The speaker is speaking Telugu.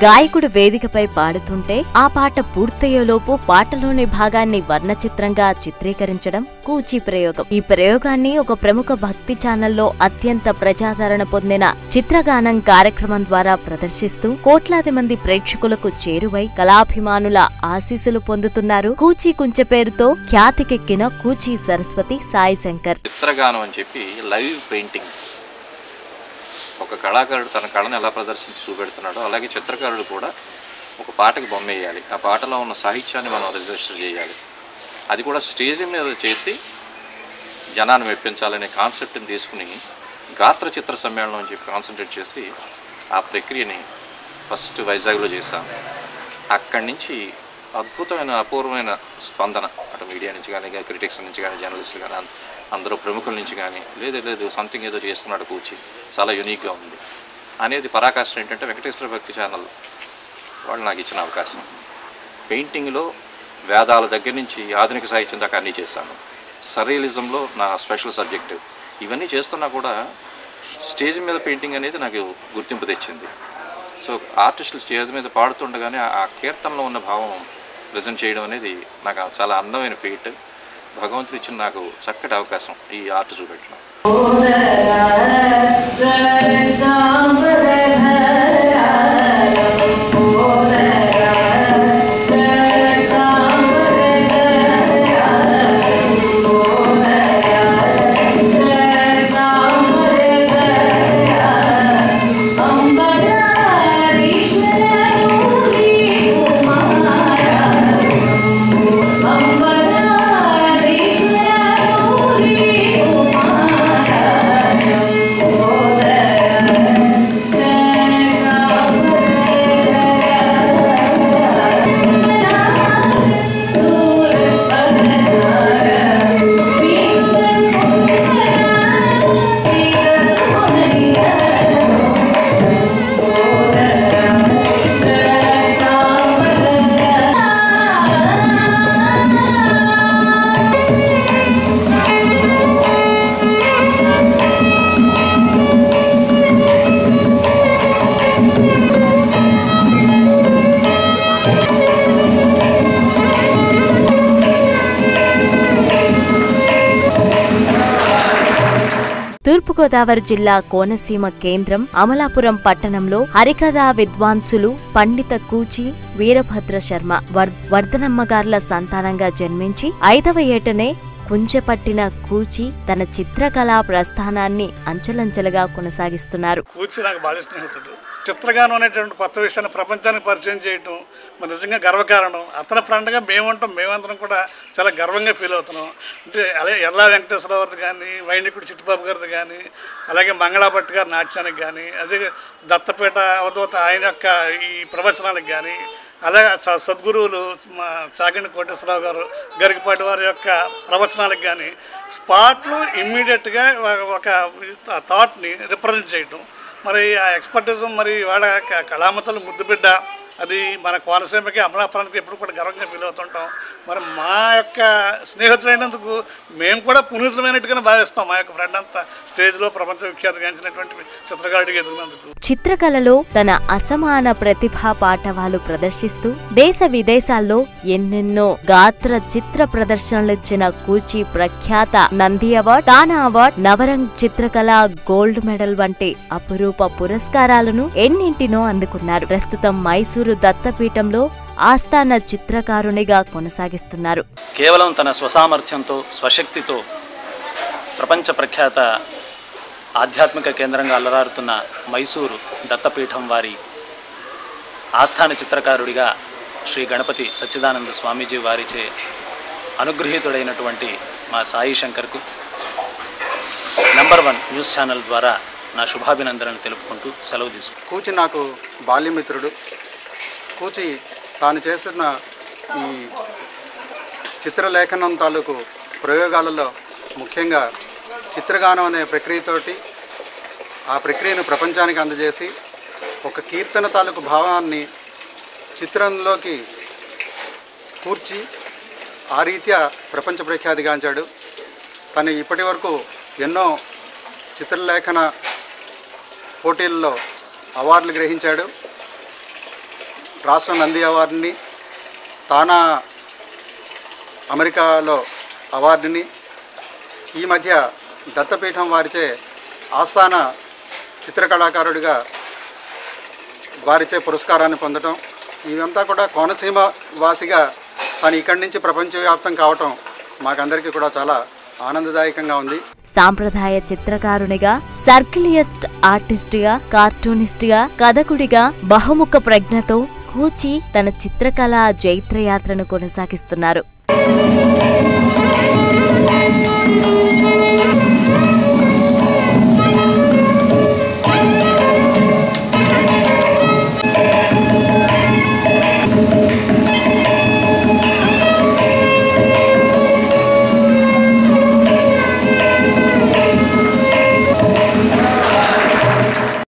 గాయకుడు వేదికపై పాడుతుంటే ఆ పాట పూర్తయ్యేలోపు పాటలోని భాగాన్ని వర్ణచిత్రంగా చిత్రీకరించడం కూచి ప్రయోగం ఈ ప్రయోగాన్ని ఒక ప్రముఖ భక్తి ఛానల్లో అత్యంత ప్రజాదరణ పొందిన చిత్రగానం కార్యక్రమం ద్వారా ప్రదర్శిస్తూ కోట్లాది మంది ప్రేక్షకులకు చేరువై కళాభిమానుల ఆశీస్సులు పొందుతున్నారు కూచి కుంచె పేరుతో ఖ్యాతికెక్కిన కూచి సరస్వతి సాయి శంకర్ చిత్రగానం అని చెప్పి లైవ్ పెయింటింగ్ ఒక కళాకారుడు తన కళను ఎలా ప్రదర్శించి చూపెడుతున్నాడో అలాగే చిత్రకారుడు కూడా ఒక పాటకి బొమ్మ వేయాలి ఆ పాటలో ఉన్న సాహిత్యాన్ని మనం రిజిస్టర్ చేయాలి అది కూడా స్టేజ్ మీద చేసి జనాన్ని మెప్పించాలనే కాన్సెప్ట్ని తీసుకుని గాత్ర చిత్ర సమ్మేళనం అని చెప్పి కాన్సన్ట్రేట్ చేసి ఆ ప్రక్రియని ఫస్ట్ వైజాగ్లో చేశాం అక్కడి నుంచి అద్భుతమైన అపూర్వమైన స్పందన అటు మీడియా నుంచి కానీ క్రిటిక్స్ నుంచి కానీ జర్నలిస్టులు కానీ అం- అందరూ ప్రముఖుల నుంచి కానీ లేదు లేదు సంథింగ్ ఏదో చేస్తున్నాడు కూర్చి చాలా యూనిక్గా ఉంది అనేది పరాకాష్ట ఏంటంటే వెంకటేశ్వర భక్తి ఛానల్ వాళ్ళు నాకు ఇచ్చిన అవకాశం పెయింటింగ్లో వేదాల దగ్గర నుంచి ఆధునిక సాహిత్యం దాకా అన్నీ చేశాను సరియలిజంలో నా స్పెషల్ సబ్జెక్టు ఇవన్నీ చేస్తున్నా కూడా స్టేజ్ మీద పెయింటింగ్ అనేది నాకు గుర్తింపు తెచ్చింది సో ఆర్టిస్టులు స్టేజ్ మీద పాడుతుండగానే ఆ- ఆ కీర్తనలో ఉన్న భావం ప్రజెంట్ చేయడం అనేది నాకు చాలా అందమైన ఫీట్ భగవంతుడు ఇచ్చిన నాకు చక్కటి అవకాశం ఈ ఆర్ట్ చూపెట్టడం తూర్పుగోదావరి జిల్లా కోనసీమ కేంద్రం అమలాపురం పట్టణంలో హరికథా విద్వాంసులు పండిత కూచి వీరభద్ర శర్మ వర్- వర్ధనమ్మగార్ల సంతానంగా జన్మించి ఐదవ ఏటనే కుంచెపట్టిన కూచి తన చిత్రకళా ప్రస్థానాన్ని అంచెలంచెలుగా కొనసాగిస్తున్నారు కూర్చి నాకు బాల్య స్నేహితుడు చిత్రగానం అనేటువంటి కొత్త విషయాన్ని ప్రపంచానికి పరిచయం చేయటం మరి నిజంగా గర్వకారణం అతని ఫ్రెండ్గా మేమంటాం మేమందరం కూడా చాలా గర్వంగా ఫీల్ అవుతున్నాం అంటే అలాగే ఎల్లా వెంకటేశ్వరరావు గారిది కానీ వైణికుడు చిట్టుబాబు గారిది కానీ అలాగే మంగళాభట్ గారి నాట్యానికి కానీ అదే దత్తపేట అవధూత ఆయన యొక్క ఈ ప్రవచనాలకు కానీ అలాగే స- సద్గురువులు మా చాగండి కోటేశ్వరరావు గారు గరికపాటి వారి యొక్క ప్రవచనాలకు కానీ స్పాట్లో ఇమ్మీడియట్గా ఒక థాట్ని రిప్రజెంట్ చేయటం మరి ఆ ఎక్స్పర్టిజం మరి వాళ్ళ క- కళామతలు ముద్దు బిడ్డ అది మన కోనసీమకి అమలాపురానికి ఎప్పుడు కూడా గర్వంగా ఫీల్ అవుతుంటాం మరి మా యొక్క స్నేహితులైనందుకు మేము కూడా పునీతమైనట్టుగానే భావిస్తాం మా యొక్క ఫ్రెండ్ అంతా స్టేజ్లో ప్రపంచ విఖ్యాతిగాంచినటువంటి చిత్రకారుడికి ఎదుగునందుకు చిత్రకళలో తన అసమాన ప్రతిభా పాఠవాలు ప్రదర్శిస్తూ దేశ విదేశాల్లో ఎన్నెన్నో గాత్ర చిత్ర ప్రదర్శనలిచ్చిన కూచి ప్రఖ్యాత Nandi award TANA award Navrang చిత్రకళ గోల్డ్ మెడల్ వంటి అపురూప పురస్కారాలను ఎన్నింటినో అందుకున్నారు ప్రస్తుతం మైసూరు దత్తపీఠంలో ఆస్థాన చిత్రకారునిగా కొనసాగిస్తున్నారు కేవలం తన స్వసామర్థ్యంతో స్వశక్తితో ప్రపంచ ప్రఖ్యాత ఆధ్యాత్మిక కేంద్రంగా అలరారుతున్న మైసూరు దత్తపీఠం వారి ఆస్థాన చిత్రకారుడిగా శ్రీ గణపతి సచ్చిదానంద స్వామీజీ వారిచే అనుగృహీతుడైనటువంటి మా సాయి శంకర్కు నంబర్ వన్ న్యూస్ ఛానల్ ద్వారా నా శుభాభినందనలు తెలుపుకుంటూ సెలవు తీసుకుంటాను కూచి నాకు బాల్యమిత్రుడు కూచి తాను చేస్తున్న ఈ చిత్రలేఖనం తాలూకు ప్రయోగాలలో ముఖ్యంగా చిత్రగానం అనే ప్రక్రియతోటి ఆ ప్రక్రియను ప్రపంచానికి అందజేసి ఒక కీర్తన తాలూకు భావాన్ని చిత్రంలోకి కూర్చి ఆ రీత్యా ప్రపంచ ప్రఖ్యాతిగాంచాడు తను ఇప్పటి వరకు ఎన్నో చిత్రలేఖన పోటీల్లో అవార్డులు గ్రహించాడు రాష్ట్ర నంది అవార్డుని తానా అమెరికాలో అవార్డుని ఈ మధ్య దత్తపీఠం వారిచే ఆస్థాన చిత్రకళాకారుడిగా వారిచే పురస్కారాన్ని పొందటం ఇదంతా కూడా కోనసీమ వాసిగా తను ఇక్కడి నుంచి ప్రపంచవ్యాప్తం కావటం మాకందరికీ కూడా చాలా ఆనందదాయకంగా ఉంది సాంప్రదాయ చిత్రకారునిగా సర్కిలియస్ట్ ఆర్టిస్టుగా కార్టూనిస్టుగా కథకుడిగా బహుముఖ ప్రజ్ఞతో కూచి తన చిత్రకళా జైత్రయాత్రను కొనసాగిస్తున్నారు